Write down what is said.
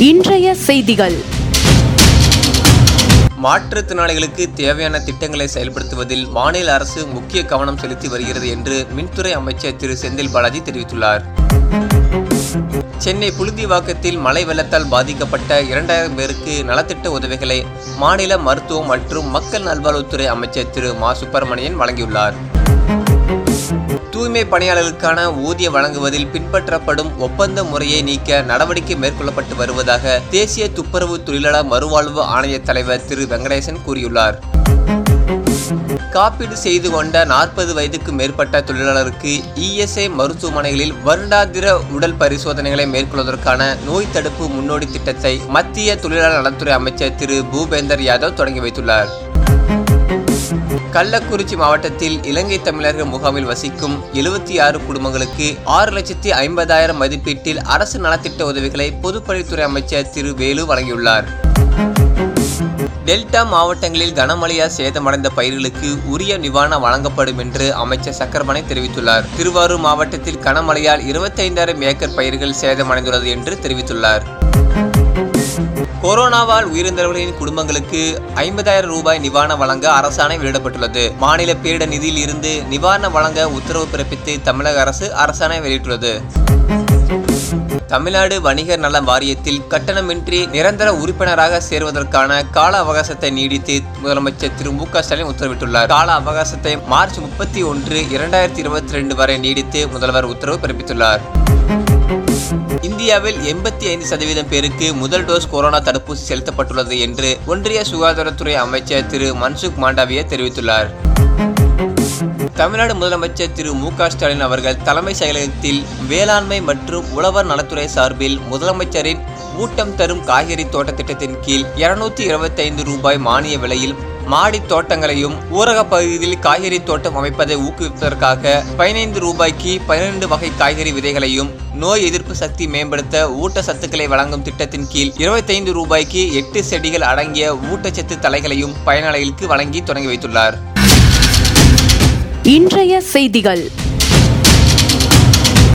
இன்றைய செய்திகள் மாற்றுத்திறனாளிகளுக்கு தேவையான திட்டங்களை செயல்படுத்துவதில் மாநில அரசு முக்கிய கவனம் செலுத்தி வருகிறது என்று மின்துறை அமைச்சர் திரு செந்தில் பாலாஜி தெரிவித்துள்ளார் சென்னை புழுதிவாக்கத்தில் மழை வெள்ளத்தால் பாதிக்கப்பட்ட இரண்டாயிரம் பேருக்கு நலத்திட்ட உதவிகளை மாநில மருத்துவம் மற்றும் மக்கள் நல்வாழ்வுத்துறை அமைச்சர் திரு மா சுப்பிரமணியன் வழங்கியுள்ளார் தூய்மை பணியாளர்களுக்கான ஊதியம் வழங்குவதில் பின்பற்றப்படும் ஒப்பந்த முறையை நீக்க நடவடிக்கை மேற்கொள்ளப்பட்டு வருவதாக தேசிய துப்புரவு தொழிலாளர் மறுவாழ்வு ஆணைய தலைவர் திரு வெங்கடேசன் கூறியுள்ளார் காப்பீடு செய்து கொண்ட நாற்பது வயதுக்கு மேற்பட்ட தொழிலாளருக்கு இஎஸ்ஐ மருத்துவமனைகளில் வருடாந்திர உடல் பரிசோதனைகளை மேற்கொள்வதற்கான நோய் தடுப்பு முன்னோடி திட்டத்தை மத்திய தொழிலாளர் நலத்துறை அமைச்சர் திரு பூபேந்தர் யாதவ் தொடங்கி வைத்துள்ளார் கள்ளக்குறிச்சி மாவட்டத்தில் இலங்கை தமிழர்கள் முகாமில் வசிக்கும் எழுபத்தி ஆறு குடும்பங்களுக்கு ஆறு லட்சத்தி ஐம்பதாயிரம் மதிப்பீட்டில் அரசு நலத்திட்ட உதவிகளை பொதுப்பணித்துறை அமைச்சர் திரு வேலு வழங்கியுள்ளார் டெல்டா மாவட்டங்களில் கனமழையால் சேதமடைந்த பயிர்களுக்கு உரிய நிவாரணம் வழங்கப்படும் என்று அமைச்சர் சக்கரமணை தெரிவித்துள்ளார் திருவாரூர் மாவட்டத்தில் கனமழையால் இருபத்தைந்தாயிரம் ஏக்கர் பயிர்கள் சேதமடைந்துள்ளது என்று தெரிவித்துள்ளார் கொரோனாவால் உயிரிழந்தவர்களின் குடும்பங்களுக்கு ஐம்பதாயிரம் ரூபாய் நிவாரணம் வழங்க அரசாணை வெளியிடப்பட்டுள்ளது மாநில பேரிடர் நிதியில் இருந்து நிவாரணம் வழங்க உத்தரவு பிறப்பித்து தமிழக அரசு அரசாணை வெளியிட்டுள்ளது தமிழ்நாடு வணிகர் நல வாரியத்தில் கட்டணமின்றி நிரந்தர உறுப்பினராக சேர்வதற்கான கால அவகாசத்தை நீடித்து முதலமைச்சர் திரு மு க ஸ்டாலின் உத்தரவிட்டுள்ளார் கால அவகாசத்தை மார்ச் முப்பத்தி ஒன்று இரண்டாயிரத்தி இருபத்தி ரெண்டு வரை நீடித்து முதல்வர் உத்தரவு பிறப்பித்துள்ளார் இந்தியாவில் எண்பத்தி ஐந்து சதவீதம் பேருக்கு முதல் டோஸ் கொரோனா தடுப்பூசி செலுத்தப்பட்டுள்ளது என்று ஒன்றிய சுகாதாரத்துறை அமைச்சர் திரு மன்சுக் மாண்டவிய தெரிவித்துள்ளார் தமிழ்நாடு முதலமைச்சர் திரு மு க ஸ்டாலின் அவர்கள் தலைமை செயலகத்தில் வேளாண்மை மற்றும் உழவர் நலத்துறை சார்பில் முதலமைச்சரின் ஊட்டம் தரும் காய்கறி தோட்ட திட்டத்தின் கீழ் இருநூத்தி இருபத்தைந்து ரூபாய் மானிய விலையில் மாடி தோட்டங்களையும் ஊரக பகுதியில் காய்கறி தோட்டம் அமைப்பதை ஊக்குவிப்பதற்காக பதினைந்து ரூபாய்க்கு பன்னிரண்டு வகை காய்கறி விதைகளையும் நோய் எதிர்ப்பு சக்தி மேம்படுத்த ஊட்டச்சத்துக்களை வழங்கும் திட்டத்தின் கீழ் இருபத்தைந்து ரூபாய்க்கு எட்டு செடிகள் அடங்கிய ஊட்டச்சத்து தலைகளையும் பயனாளிகளுக்கு வழங்கி தொடங்கி வைத்துள்ளார் இன்றைய செய்திகள்